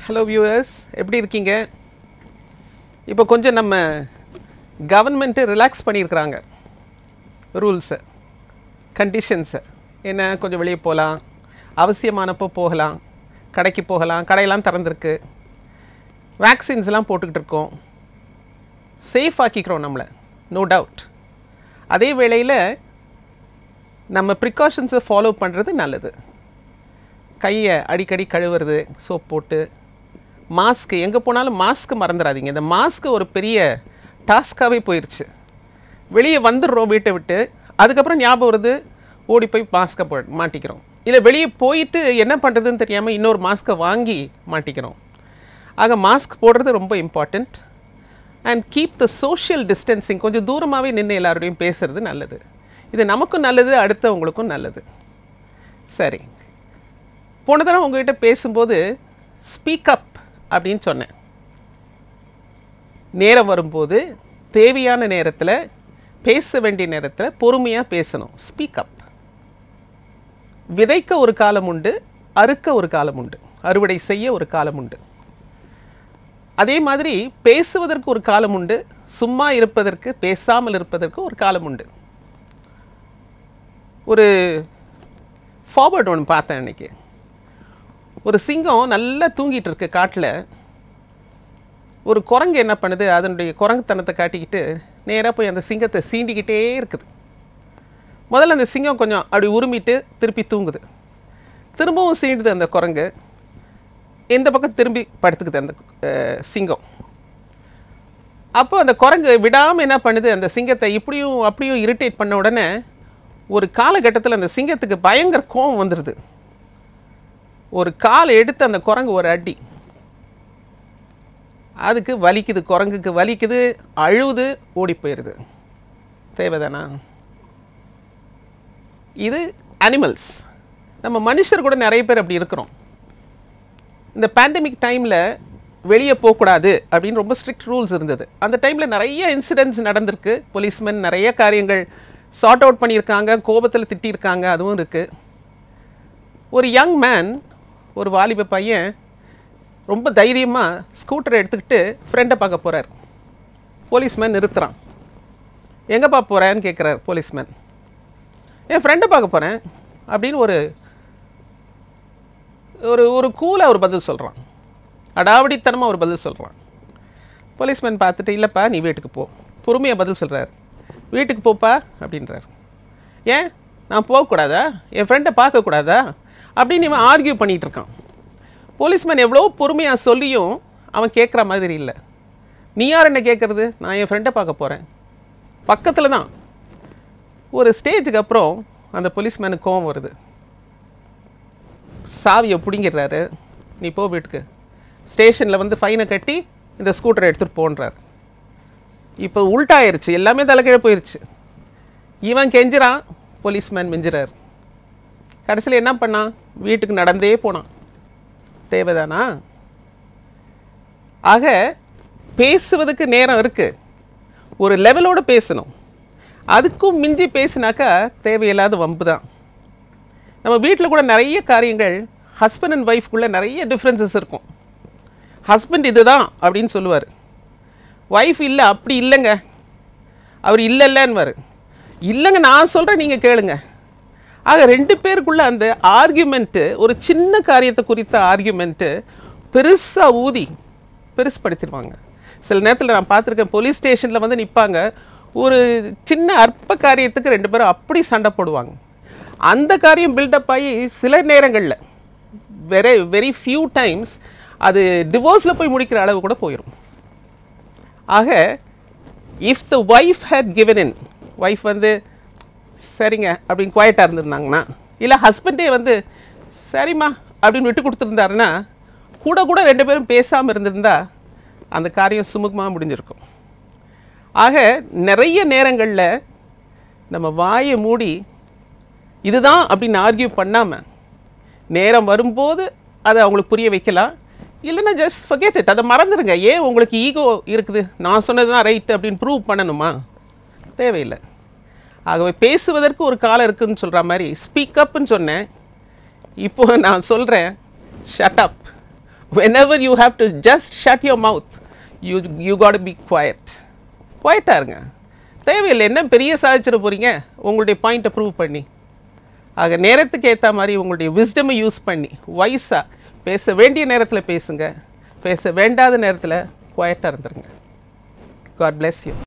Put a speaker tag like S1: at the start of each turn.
S1: hello viewers எப்படி இருக்கீங்க இப்போ கொஞ்சம் நம்ம கவர்மெண்ட்டு ரிலாக்ஸ் பண்ணியிருக்கிறாங்க ரூல்ஸை கண்டிஷன்ஸை என்ன கொஞ்சம் வெளியே போகலாம் அவசியமானப்போ போகலாம் கடைக்கு போகலாம் கடையெல்லாம் திறந்துருக்கு வேக்சின்ஸ்லாம் போட்டுக்கிட்டு இருக்கோம் சேஃப் ஆக்கிக்கிறோம் நம்மளை நோ டவுட் அதே வேளையில் நம்ம ப்ரிகாஷன்ஸை ஃபாலோ பண்ணுறது நல்லது கையை அடிக்கடி கழுவுறது சோப் போட்டு மாஸ்க்கு எங்கே போனாலும் மாஸ்க்கு மறந்துடாதீங்க இந்த மாஸ்க்கு ஒரு பெரிய டாஸ்க்காகவே போயிடுச்சு வெளியே வந்துடுறோம் வீட்டை விட்டு அதுக்கப்புறம் ஞாபகம் வருது ஓடி போய் மாஸ்க்கை போ மாட்டிக்கிறோம் இல்லை வெளியே போயிட்டு என்ன பண்ணுறதுன்னு தெரியாமல் இன்னொரு மாஸ்க்கை வாங்கி மாட்டிக்கிறோம் ஆக மாஸ்க் போடுறது ரொம்ப important and keep the social distancing கொஞ்சம் தூரமாகவே நின்று எல்லாரோடையும் பேசுறது நல்லது இது நமக்கும் நல்லது அடுத்தவங்களுக்கும் நல்லது சரி போன தடவை உங்ககிட்ட பேசும்போது ஸ்பீக் அப் அப்படின்னு சொன்னேன் நேரம் வரும்போது தேவையான நேரத்தில் பேச வேண்டிய நேரத்தில் பொறுமையாக பேசணும் ஸ்பீக் அப் விதைக்க ஒரு காலம் உண்டு அறுக்க ஒரு காலம் உண்டு அறுவடை செய்ய ஒரு காலம் உண்டு அதே மாதிரி பேசுவதற்கு ஒரு காலம் உண்டு சும்மா இருப்பதற்கு பேசாமல் இருப்பதற்கு ஒரு காலம் உண்டு ஒரு ஃபார்வர்ட் ஒன்று பார்த்தேன் அன்னைக்கு ஒரு சிங்கம் நல்லா தூங்கிட்டு இருக்கு காட்டில் ஒரு குரங்கு என்ன பண்ணுது அதனுடைய குரங்குத்தனத்தை காட்டிக்கிட்டு நேராக போய் அந்த சிங்கத்தை சீண்டிக்கிட்டே இருக்குது முதல்ல அந்த சிங்கம் கொஞ்சம் அப்படி உருமிட்டு திருப்பி தூங்குது திரும்பவும் சீண்டுது அந்த குரங்கு இந்த பக்கம் திரும்பி படுத்துக்குது அந்த அஹ், சிங்கம் அப்போ அந்த குரங்கு விடாமல் என்ன பண்ணுது அந்த சிங்கத்தை இப்படியும் அப்படியும் இரிட்டேட் பண்ண உடனே ஒரு காலகட்டத்தில் அந்த சிங்கத்துக்கு பயங்கர கோபம் வந்துடுது ஒரு கால் எடுத்து அந்த குரங்கு ஒரு அடி அதுக்கு வலிக்குது குரங்குக்கு வலிக்குது அழுவுது ஓடி போயிடுது தேவைதானா இது அனிமல்ஸ் நம்ம மனுஷர் கூட நிறைய பேர் அப்படி இருக்கிறோம் இந்த பேண்டமிக் டைமில் வெளியே போகக்கூடாது அப்படின்னு ரொம்ப ஸ்ட்ரிக்ட் ரூல்ஸ் இருந்தது அந்த டைமில் நிறைய இன்சிடென்ட்ஸ் நடந்திருக்கு போலீஸ்மென் நிறைய காரியங்கள் சார்ட் அவுட் பண்ணியிருக்காங்க கோபத்தில் திட்டியிருக்காங்க அதுவும் இருக்குது ஒரு யங் மேன் ஒரு வாலிப பையன் ரொம்ப தைரியமாக ஸ்கூட்டரை எடுத்துக்கிட்டு ஃப்ரெண்டை பார்க்க போகிறார் போலீஸ்மேன் நிறுத்துறான் எங்கேப்பா போகிறேன்னு கேட்குறார் போலீஸ்மேன் என் ஃப்ரெண்டை பார்க்க போகிறேன் அப்படின்னு ஒரு ஒரு ஒரு கூலாக ஒரு பதில் சொல்கிறான் அடாவடித்தனமாக ஒரு பதில் சொல்கிறான் போலீஸ்மேன் பார்த்துட்டு இல்லைப்பா நீ வீட்டுக்கு போ பொறுமையாக பதில் சொல்கிறார் வீட்டுக்கு போப்பா அப்படின்றார் ஏன் நான் போகக்கூடாதா என் ஃப்ரெண்டை பார்க்கக்கூடாதா அப்படின்னு இவன் ஆர்கியூ பண்ணிகிட்டு இருக்கான் போலீஸ்மேன் எவ்வளோ பொறுமையாக சொல்லியும் அவன் கேட்குற மாதிரி இல்லை நீ யார் என்ன கேட்குறது நான் என் ஃப்ரெண்டை பார்க்க போகிறேன் பக்கத்தில் தான் ஒரு ஸ்டேஜுக்கு அப்புறம் அந்த போலீஸ்மேனுக்கு கோவம் வருது சாவியை பிடிங்கிடுறாரு நீ போ வீட்டுக்கு ஸ்டேஷனில் வந்து ஃபைனை கட்டி இந்த ஸ்கூட்டரை எடுத்துகிட்டு போன்றார் இப்போ உள்டாயிருச்சு எல்லாமே தலைக்கீழ போயிருச்சு இவன் கெஞ்சுறான் போலீஸ்மேன் மிஞ்சுறார் கடைசியில் என்ன பண்ணான் வீட்டுக்கு நடந்தே போனான் தேவைதானா ஆக பேசுவதுக்கு நேரம் இருக்குது ஒரு லெவலோடு பேசணும் அதுக்கும் மிஞ்சி பேசினாக்கா தேவையில்லாத வம்பு தான் நம்ம வீட்டில் கூட நிறைய காரியங்கள் ஹஸ்பண்ட் அண்ட் ஒய்ஃப்குள்ளே நிறைய டிஃப்ரென்சஸ் இருக்கும் ஹஸ்பண்ட் இதுதான் அப்படின்னு சொல்லுவார் ஒய்ஃப் இல்லை அப்படி இல்லைங்க அவர் இல்லை இல்லைன்னுவார் இல்லைங்க நான் சொல்கிறேன் நீங்கள் கேளுங்க ஆக ரெண்டு பேருக்குள்ள அந்த ஆர்கியூமெண்ட்டு ஒரு சின்ன காரியத்தை குறித்த ஆர்கியூமெண்ட்டு பெருசாக ஊதி பெருசுப்படுத்திடுவாங்க சில நேரத்தில் நான் பார்த்துருக்கேன் போலீஸ் ஸ்டேஷனில் வந்து நிற்பாங்க ஒரு சின்ன அற்ப காரியத்துக்கு ரெண்டு பேரும் அப்படி சண்டை போடுவாங்க அந்த காரியம் பில்டப் ஆகி சில நேரங்களில் வெரி வெரி ஃபியூ டைம்ஸ் அது டிவோர்ஸில் போய் முடிக்கிற அளவு கூட போயிடும் ஆக if the wife had given in wife வந்து சரிங்க அப்படின்னு குவாய்ட்டாக இருந்திருந்தாங்கன்னா இல்லை ஹஸ்பண்டே வந்து சரிம்மா அப்படின்னு விட்டு கொடுத்துருந்தாருன்னா கூட கூட ரெண்டு பேரும் பேசாமல் இருந்திருந்தா அந்த காரியம் சுமூகமாக முடிஞ்சிருக்கும் ஆக நிறைய நேரங்களில் நம்ம வாயை மூடி இதுதான் அப்படின்னு ஆர்கியூ பண்ணாமல் நேரம் வரும்போது அதை அவங்களுக்கு புரிய வைக்கலாம் இல்லைன்னா ஜஸ்ட் forget it அதை மறந்துடுங்க ஏன் உங்களுக்கு ஈகோ இருக்குது நான் சொன்னது தான் ரைட் அப்படின்னு ப்ரூவ் பண்ணணுமா தேவையில்லை ஆகவே பேசுவதற்கு ஒரு காலம் இருக்குன்னு சொல்கிற மாதிரி ஸ்பீக் அப்னு சொன்னேன் இப்போ நான் சொல்கிறேன் shut up whenever you have to just shut your mouth you you got to be quiet குவைட்டாக இருங்க தேவையில்லை என்ன பெரிய சாதிச்சிட போகிறீங்க உங்களுடைய பாயிண்ட்டை ப்ரூவ் பண்ணி ஆக நேரத்துக்கு ஏற்ற மாதிரி உங்களுடைய விஸ்டமை யூஸ் பண்ணி வைஸாக பேச வேண்டிய நேரத்தில் பேசுங்க பேச வேண்டாத நேரத்தில் குவைட்டாக இருந்துருங்க காட் bless you